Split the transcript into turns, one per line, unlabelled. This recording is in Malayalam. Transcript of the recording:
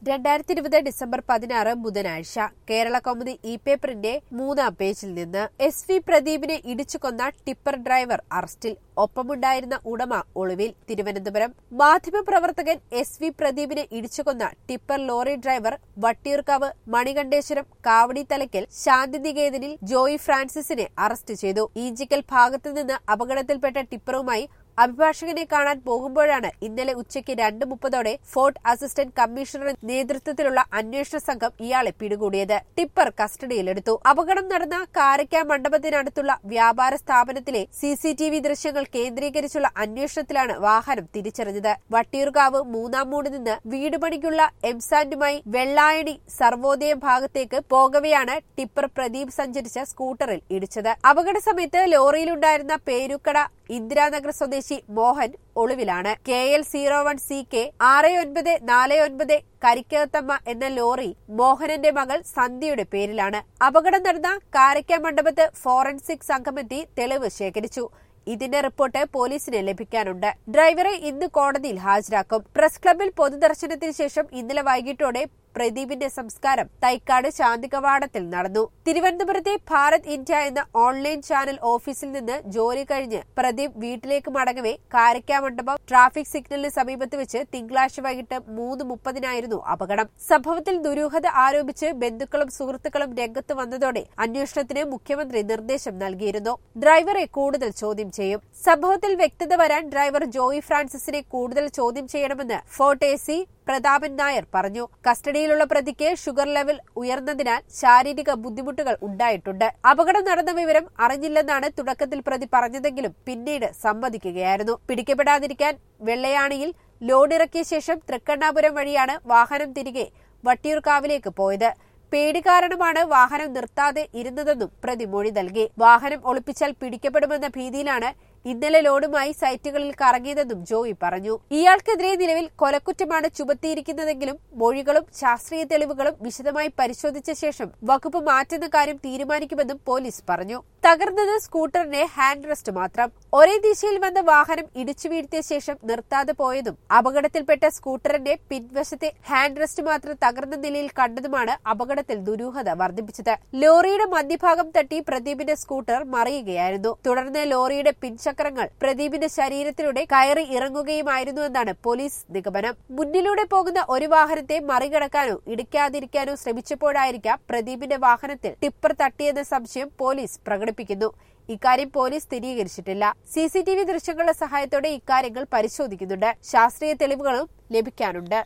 രണ്ടായിരത്തി ഇരുപത് ഡിസംബർ പതിനാറ് ബുധനാഴ്ച കേരള കൗമുദി ഇ പേപ്പറിന്റെ മൂന്നാം പേജിൽ നിന്ന് എസ് വി പ്രദീപിനെ ഇടിച്ചു കൊന്ന ടിപ്പർ ഡ്രൈവർ അറസ്റ്റിൽ ഒപ്പമുണ്ടായിരുന്ന ഉടമ ഒളിവിൽ തിരുവനന്തപുരം മാധ്യമപ്രവർത്തകൻ എസ് വി പ്രദീപിനെ ഇടിച്ചുകൊന്ന tipper lorry driver Vattiyoorkavu Manikanteswaram Kavadi Thalakkal ശാന്തിനികേതനിൽ ജോയി ഫ്രാൻസിസിനെ അറസ്റ്റ് ചെയ്തു ഈഞ്ചിക്കൽ ഭാഗത്തുനിന്ന് അപകടത്തിൽപ്പെട്ട ടിപ്പറുമായി അഭിഭാഷകനെ കാണാൻ പോകുമ്പോഴാണ് ഇന്നലെ ഉച്ചയ്ക്ക് രണ്ട് മുപ്പതോടെ ഫോർട്ട് അസിസ്റ്റന്റ് കമ്മീഷണറുടെ നേതൃത്വത്തിലുള്ള അന്വേഷണ സംഘം ഇയാളെ പിടികൂടിയത് ടിപ്പർ കസ്റ്റഡിയിലെടുത്തു അപകടം നടന്ന കാരയ്ക്ക മണ്ഡപത്തിനടുത്തുള്ള വ്യാപാര സ്ഥാപനത്തിലെ സിസിടിവി ദൃശ്യങ്ങൾ കേന്ദ്രീകരിച്ചുള്ള അന്വേഷണത്തിലാണ് വാഹനം തിരിച്ചറിഞ്ഞത് വട്ടിയൂർക്കാവ് മൂന്നാം മൂട് നിന്ന് വീട് പണിക്കുള്ള എംസാൻഡുമായി വെള്ളായണി സർവോദയം ഭാഗത്തേക്ക് പോകവെയാണ് ടിപ്പർ പ്രദീപ് സഞ്ചരിച്ച സ്കൂട്ടറിൽ ഇടിച്ചത് അപകട സമയത്ത് ലോറിയിലുണ്ടായിരുന്ന പേരുക്കട ഇന്ദിരാനഗർ സ്വദേശി മോഹൻ ഒളിവിലാണ് K L zero one C K ആറ് ഒൻപത് നാല് ഒൻപത് കരിക്കകത്തമ്മ എന്ന ലോറി മോഹനന്റെ മകൾ സന്ധ്യയുടെ പേരിലാണ് അപകടം നടന്ന കാരയ്ക്ക മണ്ഡപത്ത് ഫോറൻസിക് സംഘമെത്തി തെളിവ് ശേഖരിച്ചു ഇതിന്റെ റിപ്പോർട്ട് പോലീസിന് ലഭിക്കാനുണ്ട് ഡ്രൈവറെ ഇന്ന് കോടതിയിൽ ഹാജരാക്കും പ്രസ് ക്ലബിൽ പൊതുദർശനത്തിന് ശേഷം ഇന്നലെ വൈകിട്ടോടെ പ്രദീപിന്റെ സംസ്കാരം തൈക്കാട് ശാന്തി കവാടത്തിൽ നടന്നു തിരുവനന്തപുരത്തെ ഭാരത് ഇന്ത്യ എന്ന ഓൺലൈൻ ചാനൽ ഓഫീസിൽ നിന്ന് ജോലി കഴിഞ്ഞ് പ്രദീപ് വീട്ടിലേക്ക് മടങ്ങവേ കാരയ്ക്ക മണ്ഡപം ട്രാഫിക് സിഗ്നലിന് സമീപത്ത് വെച്ച് തിങ്കളാഴ്ച വൈകിട്ട് മൂന്ന് മുപ്പതിനായിരുന്നു അപകടം സംഭവത്തിൽ ദുരൂഹത ആരോപിച്ച് ബന്ധുക്കളും സുഹൃത്തുക്കളും രംഗത്ത് വന്നതോടെ അന്വേഷണത്തിന് മുഖ്യമന്ത്രി നിർദ്ദേശം നൽകിയിരുന്നു ഡ്രൈവറെ കൂടുതൽ ചോദ്യം ചെയ്യും സംഭവത്തിൽ വ്യക്തത വരാൻ ഡ്രൈവർ ജോയി ഫ്രാൻസിസിനെ കൂടുതൽ ചോദ്യം ചെയ്യണമെന്ന് fort A C Prathapan Nair പറഞ്ഞു കസ്റ്റഡിയിലുള്ള പ്രതിക്ക് ഷുഗർ ലെവൽ ഉയർന്നതിനാൽ ശാരീരിക ബുദ്ധിമുട്ടുകൾ ഉണ്ടായിട്ടുണ്ട് അപകടം നടന്ന വിവരം അറിഞ്ഞില്ലെന്നാണ് തുടക്കത്തിൽ പ്രതി പറഞ്ഞതെങ്കിലും പിന്നീട് സമ്മതിക്കുകയായിരുന്നു പിടിക്കപ്പെടാതിരിക്കാൻ വെള്ളയാണിയിൽ ലോഡിറക്കിയ ശേഷം തൃക്കണ്ണാപുരം വഴിയാണ് വാഹനം തിരികെ വട്ടിയൂർക്കാവിലേക്ക് പോയത് പേടി കാരണമാണ് വാഹനം നിർത്താതെ ഇരുന്നതെന്നും പ്രതി മൊഴി നൽകി വാഹനം ഒളിപ്പിച്ചാൽ പിടിക്കപ്പെടുമെന്ന ഭീതിയിലാണ് ഇന്നലെ ലോഡുമായി സൈറ്റുകളിൽ കറങ്ങിയതെന്നും ജോയി പറഞ്ഞു ഇയാൾക്കെതിരെ നിലവിൽ കൊലക്കുറ്റമാണ് ചുമത്തിയിരിക്കുന്നതെങ്കിലും മൊഴികളും ശാസ്ത്രീയ തെളിവുകളും വിശദമായി പരിശോധിച്ച ശേഷം വകുപ്പ് മാറ്റുന്ന കാര്യം തീരുമാനിക്കുമെന്നും പോലീസ് പറഞ്ഞു തകർന്നത് സ്കൂട്ടറിന്റെ ഹാൻഡ് റെസ്റ്റ് മാത്രം ഒരേ ദിശയിൽ വന്ന വാഹനം ഇടിച്ചു വീഴ്ത്തിയ ശേഷം നിർത്താതെ പോയതും അപകടത്തിൽപ്പെട്ട സ്കൂട്ടറിന്റെ പിൻവശത്തെ ഹാൻഡ് റെസ്റ്റ് മാത്രം തകർന്ന നിലയിൽ കണ്ടതുമാണ് അപകടത്തിൽ ദുരൂഹത വർദ്ധിപ്പിച്ചത് ലോറിയുടെ മധ്യഭാഗം തട്ടി പ്രദീപിന്റെ സ്കൂട്ടർ മറിയുകയായിരുന്നു തുടർന്ന് ലോറിയുടെ പിൻചക്രങ്ങൾ പ്രദീപിന്റെ ശരീരത്തിലൂടെ കയറി ഇറങ്ങുകയുമായിരുന്നുവെന്നാണ് പോലീസ് നിഗമനം മുന്നിലൂടെ പോകുന്ന ഒരു വാഹനത്തെ മറികടക്കാനോ ഇടിക്കാതിരിക്കാനോ ശ്രമിച്ചപ്പോഴായിരിക്കാം പ്രദീപിന്റെ വാഹനത്തിൽ ടിപ്പർ തട്ടിയെന്ന സംശയം പോലീസ് പ്രകടിപ്പിക്കുന്നു ഇക്കാര്യം പോലീസ് സ്ഥിരീകരിച്ചിട്ടില്ല സിസിടിവി ദൃശ്യങ്ങളുടെ സഹായത്തോടെ ഇക്കാര്യങ്ങൾ പരിശോധിക്കുന്നുണ്ട് ശാസ്ത്രീയ തെളിവുകളും ലഭിക്കാനുണ്ട്